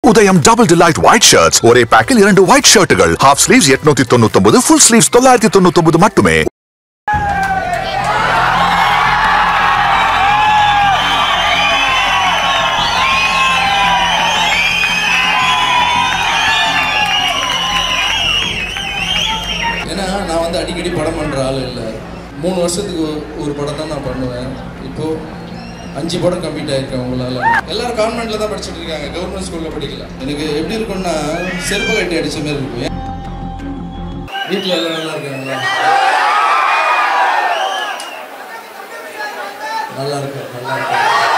உதயம் double delight white shirts ஒரே பேக்கில் இரண்டு ஒயிட் ஷர்ட்டுகள் ஹாஃப் ஸ்லீவ்ஸ் எட்நூத்தி தொண்ணூத்தி ஒன்பது ஃபுல் ஸ்லீவ்ஸ் தொள்ளாயிரத்தி தொண்ணூத்தி ஒன்பது மட்டுமே ஏன்னா நான் வந்து அடிக்கடி படம் பண்ணுற ஆள் இல்லை மூணு வருஷத்துக்கு ஒரு- ஒரு படம் தான் நான் பண்ணுவேன் இப்போது அஞ்சு படம் கம்ப்ளீட் ஆயிருக்கேன் உங்களால் எல்லாரும் கான்வென்ட்டில் தான் படிச்சுட்டு இருக்காங்க கவர்மெண்ட் ஸ்கூலில் படிக்கல எனக்கு எப்படி இருக்கும்னா செருப்பு கட்டி அடிச்ச மாதிரி இருக்கும் வீட்டில் எல்லாம் நல்லா இருக்காங்களா நல்லா இருக்கு நல்லா இருக்கு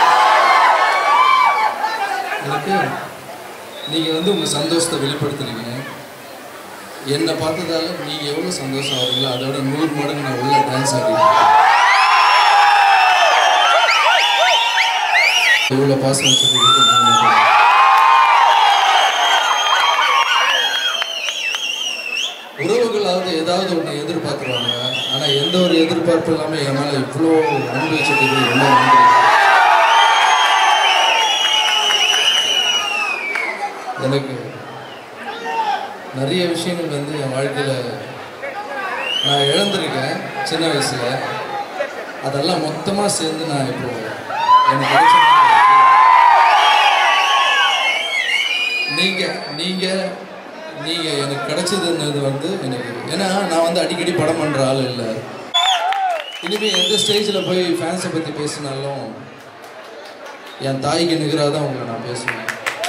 எனக்கு நீங்கள் வந்து உங்கள் சந்தோஷத்தை வெளிப்படுத்துறீங்க என்னை பார்த்ததால நீங்கள் எவ்வளோ சந்தோஷம் ஆகுறீங்களோ அதோட நூறு மடங்கு நான் உள்ள டான்ஸ் ஆடுறேன் எவ்வளோ பாசம் வச்சுருக்கீங்க உறவுகளாவது ஏதாவது ஒன்று எதிர்பார்க்குறாங்க ஆனால் எந்த ஒரு எதிர்பார்ப்பு இல்லாமல் என் மேலே இவ்வளோ அன்பு வச்சுருக்கு ரொம்ப நன்றி எனக்கு நிறைய விஷயங்கள் வந்து என் வாழ்க்கையில் நான் இழந்திருக்கேன் சின்ன வயசில் அதெல்லாம் மொத்தமாக சேர்ந்து நான் இப்போ எனக்கு கிடைச்ச நீங்கள் நீங்கள் நீங்கள் எனக்கு கிடைச்சதுன்றது வந்து எனக்கு ஏன்னா நான் வந்து அடிக்கடி படம் பண்ணுற ஆள் இல்லை இனிமேல் எந்த ஸ்டேஜில் போய் ஃபேன்ஸை பற்றி பேசினாலும் என் தாய்க்கு நிகராக தான் உங்களை நான் பேசுவேன்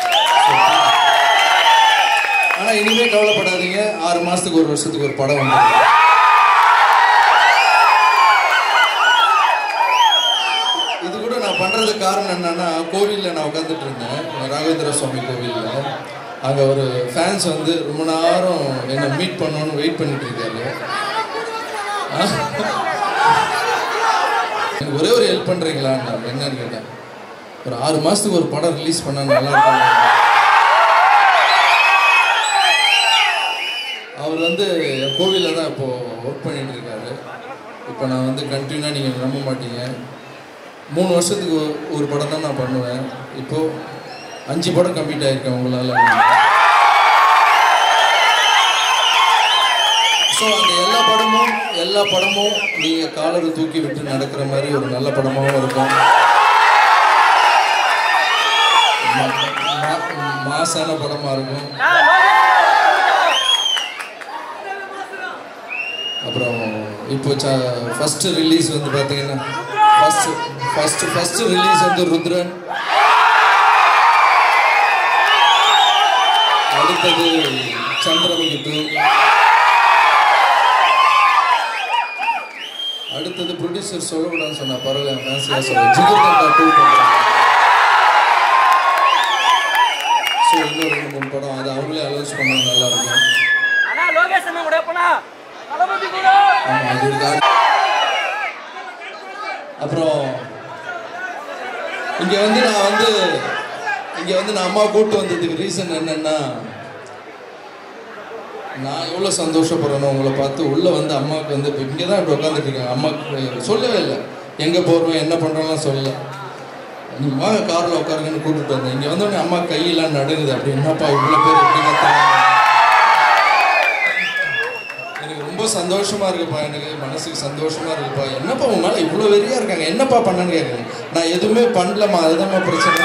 ஆனால் இனிமே கவலைப்படாதீங்க ஆறு மாதத்துக்கு ஒரு வருஷத்துக்கு ஒரு படம் வந்து இது கூட நான் பண்ணுறதுக்கு காரணம் என்னன்னா கோவிலில் நான் உட்காந்துட்டு இருந்தேன் ராகவேந்திர சுவாமி கோவிலில் அங்கே ஒரு ஃபேன்ஸ் வந்து ரொம்ப நேரம் என்னை மீட் பண்ணணும்னு வெயிட் பண்ணிட்டு இருக்காரு ஆ? எனக்கு ஒரே ஒரு ஹெல்ப் பண்ணுறீங்களா என்னன்னு கேட்டேன் ஒரு ஆறு மாதத்துக்கு ஒரு படம் ரிலீஸ் பண்ணா நல்லா இருக்கும் அவர் வந்து என் கோவிலில் தான் இப்போது ஒர்க் பண்ணிட்டு இருக்காரு இப்போ நான் வந்து கண்டினியூவாக நீங்கள் நம்ப மாட்டீங்க மூணு வருஷத்துக்கு ஒரு- ஒரு படம் தான் நான் பண்ணுவேன் இப்போது அஞ்சு படம் கம்ப்ளீட் ஆயிருக்கேன் உங்களால் ஸோ அந்த எல்லா படமும் எல்லா படமும் நீங்கள் காலரை தூக்கி விட்டு நடக்கிற மாதிரி ஒரு நல்ல படமாகவும் இருக்கும் மா- மா- மாசான படமாக இருக்கும் அப்புறம் இப்போ ஃபர்ஸ்ட் ரிலீஸ் வந்து பார்த்தீங்கன்னா ஃபர்ஸ்ட் ஃபர்ஸ்ட் ஃபர்ஸ்ட் ரிலீஸ் வந்து ருத்ரன் அடுத்தது சந்திரமுகி டூ அடுத்தது ப்ரொடியூசர் சொல்லக்கூடாதுன்னு சொன்னா பரவாயில்ல ஃபேன்சியாக சொல்ல ஜிகர்தண்டா டூ ஸோ இன்னும் ரெண்டு மூணு படம் அது அவங்களே அலௌன்ஸ் பண்ணா நல்லா இருக்கும் அண்ணா லோகேஷ் அண்ணா கூட எப்பண்ணா தளபதி கூட ஆமா, அது ஒரு காரணம். அப்புறம் இங்க வந்து நான் வந்து இங்க வந்து நான் அம்மா கூட்டு வந்ததுக்கு ரீசன் என்னன்னா நான் எவ்வளோ சந்தோஷப்படுறேனோ உங்களை பார்த்து உள்ளே வந்து அம்மாவுக்கு வந்து இப்போ இங்கே தான் இப்படி உட்காந்துட்டு இருக்காங்க அம்மாவுக்கு சொல்லவே இல்லை எங்கே போகிறோம் என்ன பண்ணுறோம்லாம் சொல்லல நீ வாங்க காரில் உட்காருங்கன்னு கூட்டிட்டு வந்தேன் இங்கே வந்தோடனே அம்மா கையெல்லாம் நடுங்குது அப்படி என்னப்பா இவ்வளோ பேர் எப்படி கத்துறாங்க எனக்கு ரொம்ப சந்தோஷமா இருக்குப்பா எனக்கு மனசுக்கு சந்தோஷமா இருக்குப்பா என்னப்பா உன் மேல இவ்வளோ வெறியா இருக்காங்க என்னப்பா பண்ணன்னு கேட்குறேன் நான் எதுவுமே பண்ணலம்மா அதுதான்மா பிரச்சனை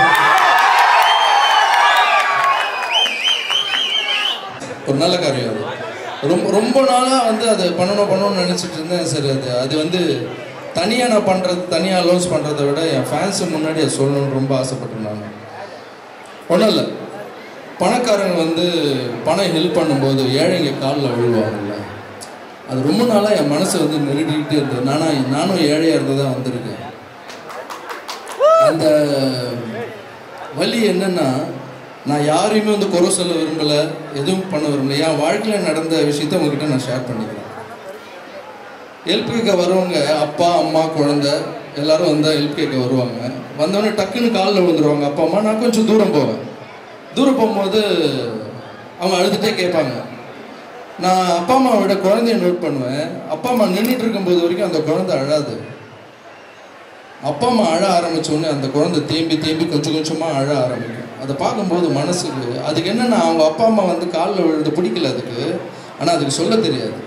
ஒரு நல்ல காரியம் அது ரொம்ப ரொம்ப நாளாக வந்து அதை பண்ணணும் பண்ணணும்னு நினச்சிட்டு இருந்தேன் சரி அது அது வந்து தனியாக நான் பண்ணுறது தனியாக அலோன்ஸ் பண்ணுறதை விட என் ஃபேன்ஸு முன்னாடி அதை சொல்லணும்னு ரொம்ப ஆசைப்பட்டேன் நான் ஒன்றும் இல்லை பணக்காரங்க வந்து பணம் ஹெல்ப் பண்ணும்போது ஏழைங்க காலில் விழுவாங்கல்ல அது ரொம்ப நாளாக என் மனசை வந்து நெருடிக்கிட்டே இருந்தது நானா நானும் ஏழையாக இருந்து தான் வந்திருக்கேன் அந்த வலி என்னன்னா நான் யாரையுமே வந்து குறை சொல்ல விரும்பலை எதுவும் பண்ண விரும்பல என் வாழ்க்கையில் நடந்த விஷயத்த உங்ககிட்ட நான் ஷேர் பண்ணிக்கிறேன் ஹெல்ப் கேட்க வருவாங்க அப்பா அம்மா குழந்தை எல்லாரும் வந்தால் ஹெல்ப் கேட்க வருவாங்க வந்தோடனே டக்குன்னு காலில் விழுந்துருவாங்க அப்பா அம்மா நான் கொஞ்சம் தூரம் போவேன் தூரம் போகும்போது அவங்க அழுதுகிட்டே கேட்பாங்க நான் அப்பா அம்மாவை விட குழந்தைய நோட் பண்ணுவேன் அப்பா அம்மா நின்றுட்டு இருக்கும்போது வரைக்கும் அந்த குழந்தை அழாது அப்பா அம்மா அழ ஆரம்பிச்ச உடனே அந்த குழந்தை தேம்பி தேம்பி கொஞ்சம் கொஞ்சமாக அழ ஆரம்பிக்கும் அதை பார்க்கும்போது மனசுக்கு அதுக்கு என்னன்னா அவங்க அப்பா அம்மா வந்து காலில் விழுந்து பிடிக்கல அதுக்கு ஆனால் அதுக்கு சொல்ல தெரியாது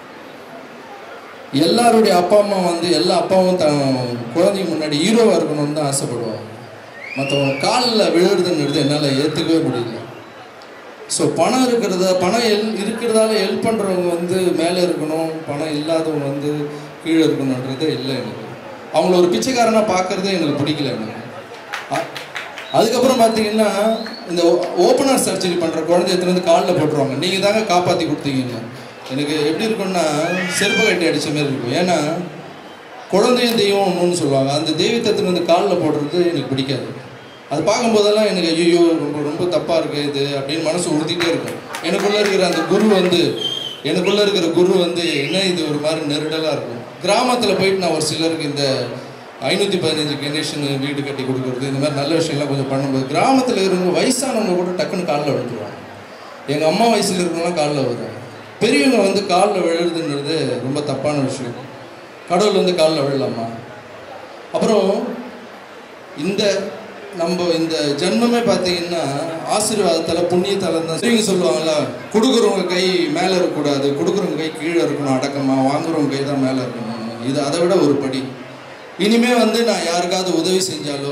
எல்லாருடைய அப்பா அம்மா வந்து எல்லா அப்பாவும் தன் குழந்தைங்க முன்னாடி ஹீரோவாக இருக்கணும்னு தான் ஆசைப்படுவாங்க மற்றவங்க காலில் விழுறதுங்கிறது என்னால் ஏற்றுக்கவே முடியல ஸோ பணம் இருக்கிறத பணம் எல் இருக்கிறதால ஹெல்ப் பண்ணுறவங்க வந்து மேலே இருக்கணும் பணம் இல்லாதவங்க வந்து கீழே இருக்கணுன்றதே இல்லை எனக்கு அவங்கள ஒரு பிச்சைக்காரனாக பார்க்குறதே எனக்கு பிடிக்கல எனக்கு அ- அதுக்கப்புறம் பார்த்தீங்கன்னா இந்த ஓப்பனர் சர்ஜரி பண்ணுற குழந்தை எடுத்துட்டு வந்து காலில் போட்டுருவாங்க நீங்கள் தாங்க காப்பாற்றி கொடுத்தீங்க எனக்கு எப்படி இருக்கும்னா செருப்பு கட்டி அடிச்ச மாதிரி இருக்கும் ஏன்னா குழந்தையும் தெய்வம் ஒன்றுன்னு சொல்லுவாங்க அந்த தெய்வத்தை எடுத்துட்டு வந்து காலில் போடுறது எனக்கு பிடிக்காது அது பார்க்கும்போதெல்லாம் எனக்கு ஐயோ ரொம்ப ரொம்ப தப்பாக இருக்குது இது அப்படின்னு மனசு உறுத்திட்டே இருக்கும் எனக்குள்ளே இருக்கிற அந்த குரு வந்து எனக்குள்ளே இருக்கிற குரு வந்து என்ன இது ஒரு மாதிரி நெருடலாக இருக்கும் கிராமத்தில் போயிட்டு நான் ஒரு சிலருக்கு இந்த ஐநூற்றி பதினஞ்சு கணேஷன் வீடு கட்டி கொடுக்குறது இந்த மாதிரி நல்ல விஷயம்லாம் கொஞ்சம் பண்ணும்போது கிராமத்தில் இருக்கிறவங்க வயசானவங்க கூட டக்குன்னு காலில் விழுந்துருவாங்க எங்கள் அம்மா வயசில் இருக்கிறவங்களாம் காலில் வருவாங்க பெரியவங்க வந்து காலில் விழுறதுன்றது ரொம்ப தப்பான விஷயம் கடவுள் வந்து காலில் விழலாமா அப்புறம் இந்த நம்ம இந்த ஜென்மமே பார்த்தீங்கன்னா ஆசீர்வாதத்தில் புண்ணியத்தில் தான் சரிங்க சொல்லுவாங்கல்ல கொடுக்குறவங்க கை மேலே இருக்கக்கூடாது கொடுக்குறவங்க கை கீழே இருக்கணும் அடக்கமாக வாங்குறவங்க கை தான் மேலே இருக்கணும் இது அதை விட ஒரு படி இனிமே வந்து நான் யாருக்காவது உதவி செஞ்சாலோ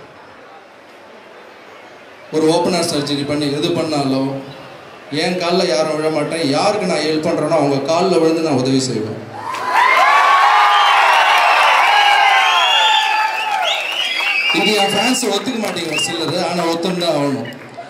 ஒரு ஓப்பனர் சர்ஜரி பண்ணி எது பண்ணாலோ என் காலில் யாரும் விழ மாட்டேன் யாருக்கு நான் ஹெல்ப் பண்ணுறேனோ அவங்க காலில் விழுந்து நான் உதவி செய்வேன் இது என் ஃபேன்ஸ் ஒத்துக்க மாட்டேங்கிற சிலது ஆனால் ஒத்துன்னு தான் ஆகணும்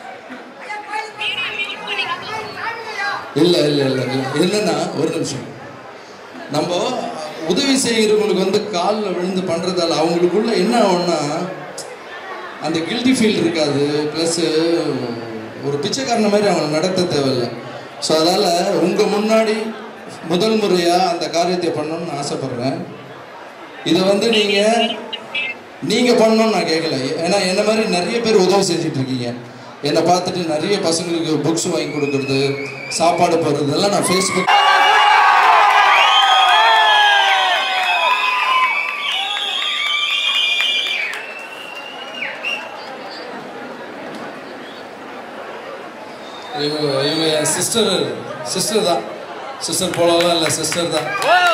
இல்லை இல்லை இல்லை இல்லை என்னன்னா ஒரு நிமிஷம் நம்ம உதவி செய்கிறவங்களுக்கு வந்து காலில் விழுந்து பண்ணுறதால அவங்களுக்குள்ள என்ன ஆகும்னா அந்த கில்ட்டி ஃபீல் இருக்காது ப்ளஸ்ஸு ஒரு பிச்சைக்காரன மாதிரி அவங்களை நடத்த தேவையில்லை ஸோ அதனால் உங்கள் முன்னாடி முதல் முறையாக அந்த காரியத்தை பண்ணணும்னு ஆசைப்பட்றேன் இதை வந்து நீங்கள் நீங்கள் பண்ணணும்னு நான் கேட்கல ஏன்னா என்ன மாதிரி நிறைய பேர் உதவி செஞ்சுட்டு இருக்கீங்க என்னை பார்த்துட்டு நிறைய பசங்களுக்கு புக்ஸ் வாங்கி கொடுக்கறது சாப்பாடு போடுறது இதெல்லாம் நான் ஃபேஸ்புக் இவங்க இவங்க என் சிஸ்டர் சிஸ்டர் தான் சிஸ்டர் போலலாம் இல்லை சிஸ்டர் தான்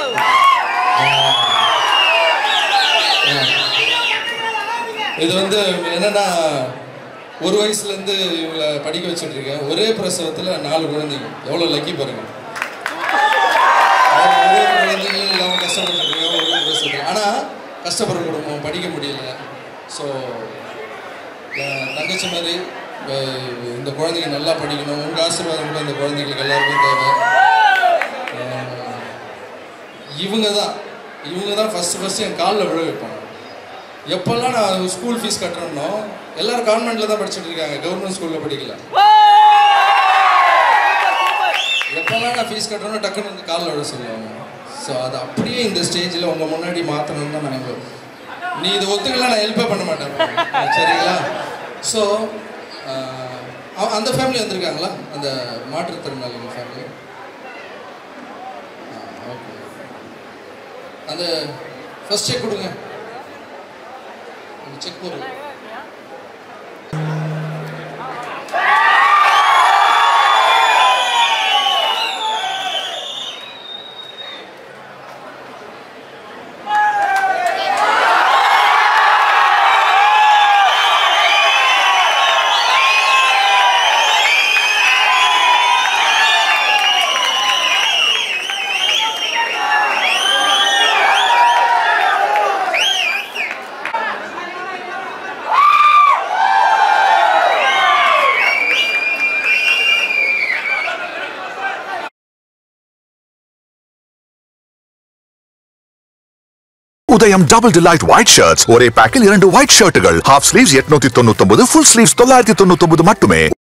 இது வந்து என்னன்னா ஒரு வயசுலேருந்து இவங்களை படிக்க வச்சுட்டு இருக்கேன் ஒரே பிரசவத்தில் நாலு குழந்தைங்க எவ்வளோ லக்கி பாருங்க அவங்க ஒரே குழந்தைங்க இல்லாமல் கஷ்டப்பட்டு இருக்காங்க ஒரே பிரசவத்தில் ஆனால் கஷ்டப்படுற குடும்பம் படிக்க முடியல ஸோ தங்கச்சி மாதிரி அஹ், இந்த குழந்தைங்க நல்லா படிக்கணும் உங்கள் ஆசீர்வாதம் கூட இந்த குழந்தைங்களுக்கு எல்லாருக்கும் தேவை அஹ், இவங்க தான் இவங்க தான் ஃபஸ்ட்டு ஃபஸ்ட்டு என் காலில் விழ வைப்பாங்க எப்பெல்லாம் நான் ஸ்கூல் ஃபீஸ் கட்டுறேனோ எல்லாரும் கான்வென்ட்டில் தான் படிச்சுட்டு இருக்காங்க கவர்மெண்ட் ஸ்கூலில் படிக்கல எப்பெல்லாம் நான் ஃபீஸ் கட்டுறேனோ டக்குன்னு வந்து காலில் விட சொல்லுவாங்க ஸோ அது அப்படியே இந்த ஸ்டேஜில் உங்கள் முன்னாடி மாற்றணும்னு தான் நான் இப்போ நீ இதை ஒத்துக்கலாம் நான் ஹெல்ப்பே பண்ண மாட்டேன் சரிங்களா ஸோ அந்த ஃபேமிலி வந்திருக்காங்களா அந்த மாற்றுத்திறனாளிகள் ஃபேமிலி ஓகே அந்த ஃபர்ஸ்ட் செக் கொடுங்க அந்த செக் போடுங்க உதயம் டபுள் டிலைட் ஒயிட் ஷர்ட்ஸ் ஒரே பேக்கில் இரண்டு ஒயிட் ஷர்ட்டுகள் ஹாஃப் ஸ்லீவ்ஸ் எட்நூத்தி தொண்ணூத்தி ஒன்பது ஃபுல் ஸ்லீவ்ஸ் தொள்ளாயிரத்தி தொண்ணூத்தி ஒன்பது மட்டுமே